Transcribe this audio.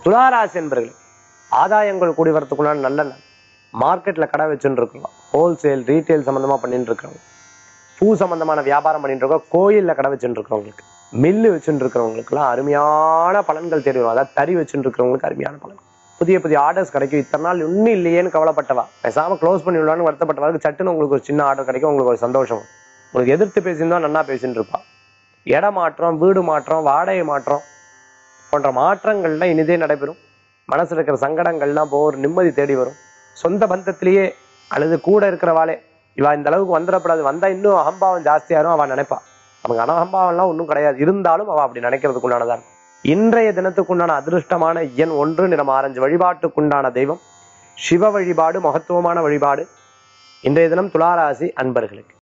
துளாராசி என்பர்கள் ஆதாயங்கள் கூடி வரத்துக்குள்ளான நல்ல நாள் மார்க்கெட்ல கடை வச்சுட்டு இருக்கோம் ஹோல்சேல் ரீட்டைல் சம்பந்தமா பண்ணிட்டு இருக்கிறவங்க பூ சம்பந்தமான வியாபாரம் பண்ணிட்டு இருக்கோம் கோயில்ல கடை வச்சுட்டு இருக்கிறவங்களுக்கு மில்லு வச்சுட்டு இருக்கிறவங்களுக்குலாம் அருமையான பலன்கள் தேடி வரும் அதாவது தறி வச்சுட்டு இருக்கிறவங்களுக்கு அருமையான பலன் புதிய புதிய ஆர்டர்ஸ் கிடைக்கும் இத்தனை நாள் இன்னும் இல்லையேன்னு கவலைப்பட்டவா பேசாம க்ளோஸ் பண்ணி விடலான்னு வருத்தப்பட்டவருக்கு சட்டுன்னு உங்களுக்கு ஒரு சின்ன ஆர்டர் கிடைக்கும் உங்களுக்கு ஒரு சந்தோஷம் வரும். உங்களுக்கு எதிர்த்து பேசியிருந்தா நன்னா பேசிட்டு இருப்பா இட மாற்றம் வீடு மாற்றம் வாடகை மாற்றம் போன்ற மாற்றங்கள்லாம் இனிதே நடைபெறும் மனசுல இருக்கிற சங்கடங்கள்லாம் போக ஒரு நிம்மதி தேடி வரும் சொந்த பந்தத்திலேயே அல்லது கூட இருக்கிறவாளே இவா இந்த அளவுக்கு வந்துடக்கூடாது வந்தா இன்னும் அகம்பாவம் ஜாஸ்தியாரும் அவ நினைப்பா நமக்கு அனகம்பாவம்லாம் ஒன்றும் கிடையாது இருந்தாலும் அவ அப்படி நினைக்கிறதுக்குண்டானதா இருக்கும் இன்றைய தினத்துக்குண்டான அதிர்ஷ்டமான எண் ஒன்று நிறம் ஆரஞ்சு வழிபாட்டுக்குண்டான தெய்வம் சிவ வழிபாடு மகத்துவமான வழிபாடு இன்றைய தினம் துளாராசி அன்பர்களுக்கு